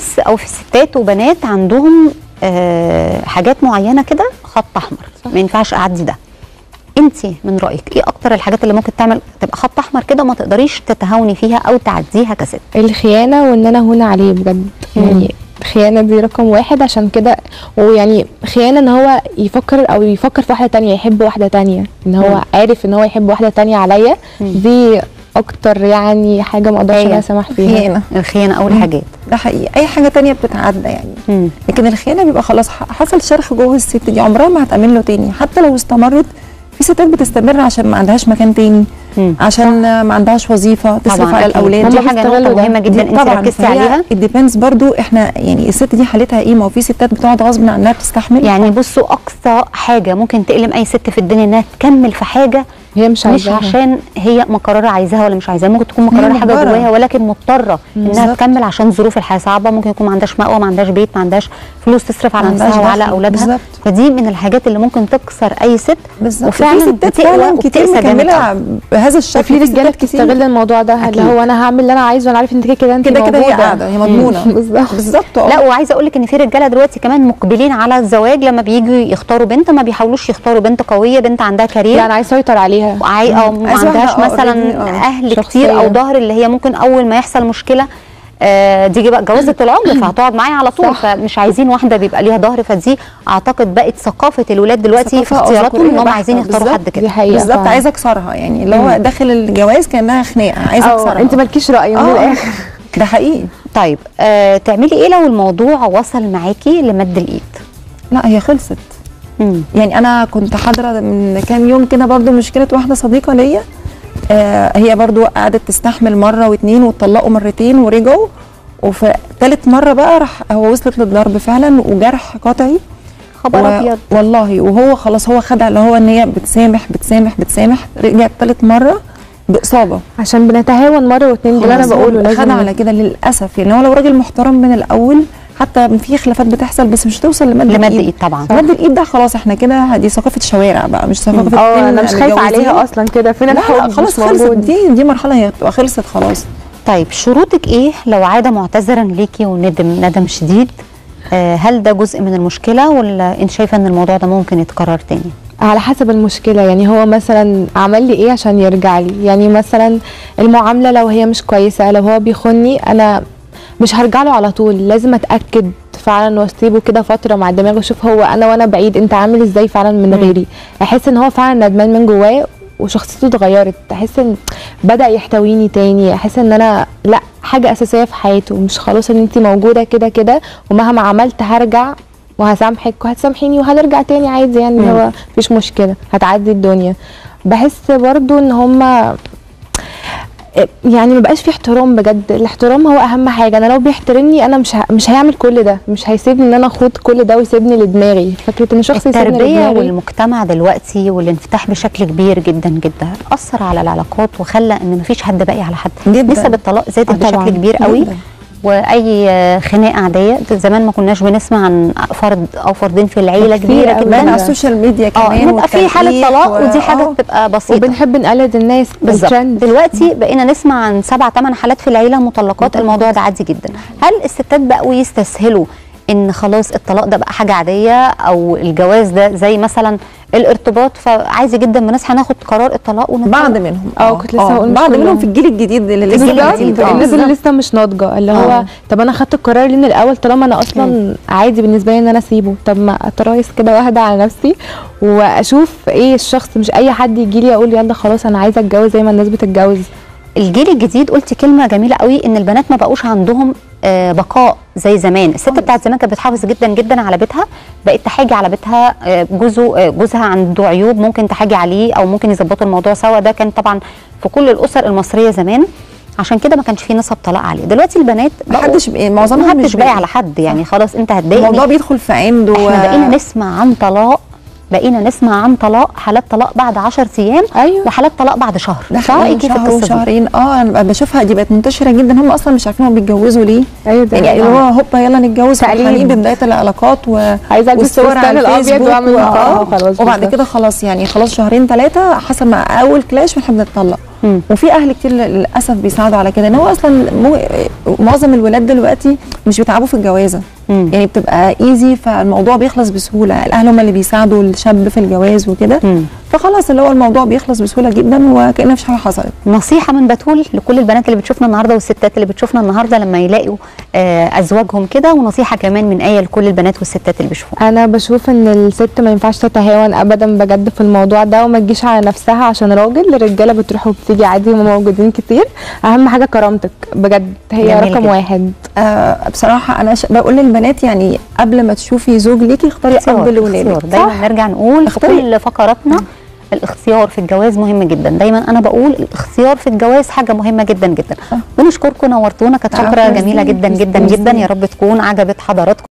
ناس او في ستات وبنات عندهم آه حاجات معينه كده خط احمر ما ينفعش اعدي ده انت من رايك ايه اكتر الحاجات اللي ممكن تعمل تبقى خط احمر كده وما تقدريش تتهاوني فيها او تعديها كست الخيانه وان انا هون عليه بجد يعني الخيانه دي رقم واحد عشان كده ويعني خيانه ان هو يفكر او يفكر في واحده تانية يحب واحده تانية ان هو مم. عارف ان هو يحب واحده تانية عليا دي اكتر يعني حاجه ما اقدرش هي انا اسامح فيها خيانه الخيانه اول حاجات ده حقيقي اي حاجه تانية بتتعدى يعني مم. لكن الخيانه بيبقى خلاص ح- حصل شرخ جوه الست دي عمرها ما هتأمن له تاني حتى لو استمرت في ستات بتستمر عشان ما عندهاش مكان تاني مم. عشان آه، ما عندهاش وظيفه تصرف طبعا على أكيد. الاولاد دي هما حاجه بيستغلوا نقطه ده. مهمه جدا انت ركزتي عليها الديبندز برضو احنا يعني الست دي حالتها ايه ما هو في ستات بتقعد غصب عنها بتستحمل يعني بصوا اقصى حاجه ممكن تألم اي ست في الدنيا انها تكمل في حاجه هي مش مش عايزاها عشان هي مقرره عايزاها ولا مش عايزاها ممكن تكون مقرره حاجه مجبرة. جواها ولكن مضطره انها بالظبط. تكمل عشان ظروف الحياه صعبه ممكن يكون ما عندهاش مأوى ما عندهاش بيت ما عندهاش فلوس تصرف على ما عندهاش نفسها وعلى دخل. اولادها بالظبط. فدي من الحاجات اللي ممكن تكسر اي ست بالظبط وفعلا في ستات بتقوى فعلا كتير وبتقسى جامد مكمله قوي. بهذا الشكل وفي رجاله ستات كتير بتستغل الموضوع ده اللي أكيد. هو انا هعمل اللي انا عايزه وانا عارف ان كده كده انت كده كده هي موجودة. قاعده هي مضمونه بالظبط بالظبط اه لا وعايزه اقول لك ان في رجاله دلوقتي كمان مقبلين على الزواج لما بييجوا يختاروا بنت ما بيحاولوش يختاروا بنت قويه بنت عندها كارير لا انا عايز اسيطر عليها وعاي او ما عايزة واحدة عندهاش اه مثلا already اه اهل شخصية. كتير او ظهر اللي هي ممكن اول ما يحصل مشكله آه دي بقى جوازة العمر فهتقعد معايا على طول صح. فمش عايزين واحده بيبقى ليها ظهر فدي اعتقد بقت ثقافه الولاد دلوقتي في ثقافة اختياراتهم ذكورية ان هم بحتة. عايزين يختاروا بالظبط. حد كده دي حقيقه بالظبط فعلا. عايزه اكسرها يعني اللي هو داخل الجواز كانها خناقه عايزه اه اكسرها انت مالكيش راي من اه الاخر ده حقيقي طيب آه تعملي ايه لو الموضوع وصل معاكي لمد الايد لا هي خلصت مم. يعني انا كنت حاضره من كام يوم كده برضو مشكله واحده صديقه ليا آه هي برضو قعدت تستحمل مره واتنين واتطلقوا مرتين ورجعوا وفي ثالث مره بقى راح هو وصلت للضرب فعلا وجرح قطعي خبر ابيض والله وهو خلاص هو خدع اللي هو ان هي بتسامح بتسامح بتسامح رجعت ثالث مره باصابه عشان بنتهاون مره واتنين ده اللي انا خلاص هو بقوله لازم خدع على كده للاسف يعني هو لو راجل محترم من الاول حتى في خلافات بتحصل بس مش هتوصل لمد لمد الايد ايد طبعا مد الايد ده خلاص احنا كده دي ثقافه شوارع بقى مش ثقافه اه اتنين انا مش خايفه متجوزين. عليها اصلا كده فين لا الحب لا مش خلاص خلصت موجود. دي دي مرحله هي بتبقى خلصت خلاص طيب شروطك ايه لو عاد معتذرا ليكي وندم ندم شديد آه هل ده جزء من المشكله ولا انت شايفه ان الموضوع ده ممكن يتكرر تاني على حسب المشكلة يعني هو مثلا عمل لي ايه عشان يرجع لي يعني مثلا المعاملة لو هي مش كويسة لو هو بيخوني انا مش هرجع له على طول لازم اتأكد فعلا واسيبه كده فترة مع الدماغ واشوف هو انا وانا بعيد انت عامل ازاي فعلا من غيري احس ان هو فعلا ندمان من جواه وشخصيته اتغيرت احس ان بدا يحتويني تاني احس ان انا لا حاجه اساسيه في حياته مش خلاص ان انت موجوده كده كده ومهما عملت هرجع وهسامحك وهتسامحيني وهنرجع تاني عادي يعني اللي هو مفيش مشكله هتعدي الدنيا بحس برضو ان هما يعني ما بقاش في احترام بجد الاحترام هو اهم حاجه انا لو بيحترمني انا مش ه... مش هيعمل كل ده مش هيسيبني ان انا اخوض كل ده ويسيبني لدماغي فكره ان شخص يسيبني التربيه لدماغي والمجتمع دلوقتي والانفتاح بشكل كبير جدا جدا اثر على العلاقات وخلى ان مفيش حد باقي على حد جداً. نسب الطلاق زادت آه طبعاً. بشكل كبير قوي جداً. واي آه، خناقه عاديه زمان ما كناش بنسمع عن فرد او فردين في العيله كتير كبيره قوي. كمان على جدا السوشيال ميديا اه كمان نبقى في حاله والتلقيح طلاق و- ودي حاجه آه. بتبقى بسيطه وبنحب نقلد الناس بالظبط الترند. دلوقتي بقينا نسمع عن سبع ثمان حالات في العيله مطلقات الموضوع ده عادي جدا هل الستات بقوا يستسهلوا ان خلاص الطلاق ده بقى حاجه عاديه او الجواز ده زي مثلا الارتباط فعادي جدا بنصحى ناخد قرار الطلاق ونطلق بعض منهم اه كنت لسه هقول مش بعض كلهم. منهم في الجيل الجديد اللي لسه الجيل طالع الجديد، جديد. آه. الناس اللي لسه مش ناضجه اللي هو آه. طب انا خدت القرار ليه من الاول طالما انا اصلا عادي بالنسبه لي ان انا اسيبه طب ما اترايس كده واهدى على نفسي واشوف ايه الشخص مش اي حد يجي لي اقول يلا خلاص انا عايزه اتجوز زي ما الناس بتتجوز الجيل الجديد قلت كلمه جميله قوي ان البنات ما بقوش عندهم آه، بقاء زي زمان الست بتاعت زمان كانت بتحافظ جدا جدا على بيتها بقت تحاجي على بيتها آه، جوزه آه، جوزها عنده عيوب ممكن تحاجي عليه او ممكن يظبطوا الموضوع سوا ده كان طبعا في كل الاسر المصريه زمان عشان كده ما كانش في نسب طلاق عاليه دلوقتي البنات بقوا- محدش بقى- معظمهم ما مش حدش باقي باقي. على حد يعني خلاص انت هتضايقني الموضوع بيدخل في عند و... احنا بقينا نسمع عن طلاق بقينا نسمع عن طلاق حالات طلاق بعد 10 ايام ايوه وحالات طلاق بعد شهر ده رأيك حقيقي إيه في شهر القصه دي؟ وشهرين اه انا بشوفها دي بقت منتشره جدا هم اصلا مش عارفين هم بيتجوزوا ليه ايوه ده يعني اللي هو هوبا يلا نتجوز تقليد. فرحانين ببدايه العلاقات و عايزه البس والصور فستان على الابيض الفيسبوك واعمل و- اه آه. خلاص وبعد بالظبط. كده خلاص يعني خلاص شهرين ثلاثه حصل مع اول كلاش ونحب نتطلق مم. وفي اهل كتير للاسف بيساعدوا على كده ان هو اصلا مو معظم الولاد دلوقتي مش بيتعبوا في الجوازه مم. يعني بتبقى ايزي فالموضوع بيخلص بسهوله الاهل هم اللي بيساعدوا الشاب في الجواز وكده مم. فخلاص اللي هو الموضوع بيخلص بسهوله جدا وكأن مفيش حاجه حصلت نصيحة من بتول لكل البنات اللي بتشوفنا النهارده والستات اللي بتشوفنا النهارده لما يلاقوا آه ازواجهم كده ونصيحة كمان من آية لكل البنات والستات اللي بيشوفونا انا بشوف ان الست ما ينفعش تتهاون ابدا بجد في الموضوع ده وما تجيش على نفسها عشان راجل الرجاله بتروح وبتيجي عادي هم موجودين كتير اهم حاجه كرامتك بجد هي جميل رقم جدا. واحد آه بصراحه انا ش... بقول للبنات يعني قبل ما تشوفي زوج ليكي اختاري اب لاولادك اختيار. دايما نرجع نقول في اختاري. كل فقراتنا الاختيار في الجواز مهم جدا دايما انا بقول الاختيار في الجواز حاجه مهمه جدا جدا صح. ونشكركم نورتونا كانت عفوا، فقره ميرسي. جميله جدا جدا ميرسي. جدا يا رب تكون عجبت حضراتكم